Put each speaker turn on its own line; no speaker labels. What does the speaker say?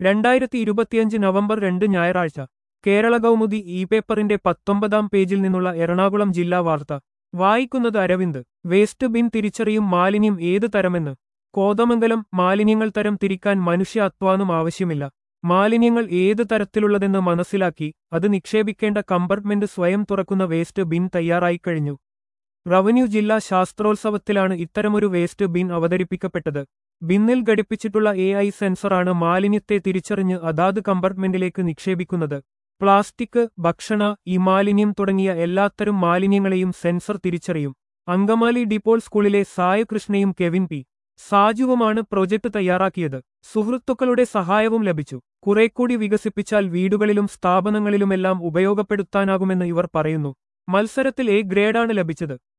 രണ്ടായിരത്തി ഇരുപത്തിയഞ്ച് നവംബർ രണ്ട് ഞായറാഴ്ച കേരള കൗമുദി ഇ പേപ്പറിന്റെ പത്തൊമ്പതാം പേജിൽ നിന്നുള്ള എറണാകുളം ജില്ലാ വാർത്ത വായിക്കുന്നത് അരവിന്ദ് വേസ്റ്റ് ബിൻ തിരിച്ചറിയും മാലിന്യം ഏത് തരമെന്ന് കോതമംഗലം മാലിന്യങ്ങൾ തരം തിരിക്കാൻ മനുഷ്യ അധ്വാനം ആവശ്യമില്ല മാലിന്യങ്ങൾ ഏത് തരത്തിലുള്ളതെന്ന് മനസ്സിലാക്കി അത് നിക്ഷേപിക്കേണ്ട കമ്പാർട്ട്മെന്റ് സ്വയം തുറക്കുന്ന വേസ്റ്റ് ബിൻ തയ്യാറായിക്കഴിഞ്ഞു റവന്യൂ ജില്ലാ ശാസ്ത്രോത്സവത്തിലാണ് ഇത്തരമൊരു വേസ്റ്റ് ബിൻ അവതരിപ്പിക്കപ്പെട്ടത് ബിന്നിൽ ഘടിപ്പിച്ചിട്ടുള്ള എ ഐ സെൻസറാണ് മാലിന്യത്തെ തിരിച്ചറിഞ്ഞ് അതാത് കമ്പാർട്ട്മെന്റിലേക്ക് നിക്ഷേപിക്കുന്നത് പ്ലാസ്റ്റിക് ഭക്ഷണ ഈ മാലിന്യം തുടങ്ങിയ എല്ലാത്തരം മാലിന്യങ്ങളെയും സെൻസർ തിരിച്ചറിയും അങ്കമാലി ഡിപ്പോൾ സ്കൂളിലെ സായ് കൃഷ്ണയും കെവിൻ പി സാജുവുമാണ് പ്രൊജക്ട് തയ്യാറാക്കിയത് സുഹൃത്തുക്കളുടെ സഹായവും ലഭിച്ചു കുറേക്കൂടി വികസിപ്പിച്ചാൽ വീടുകളിലും സ്ഥാപനങ്ങളിലുമെല്ലാം ഉപയോഗപ്പെടുത്താനാകുമെന്ന് ഇവർ പറയുന്നു മത്സരത്തിൽ എ ഗ്രേഡാണ് ലഭിച്ചത്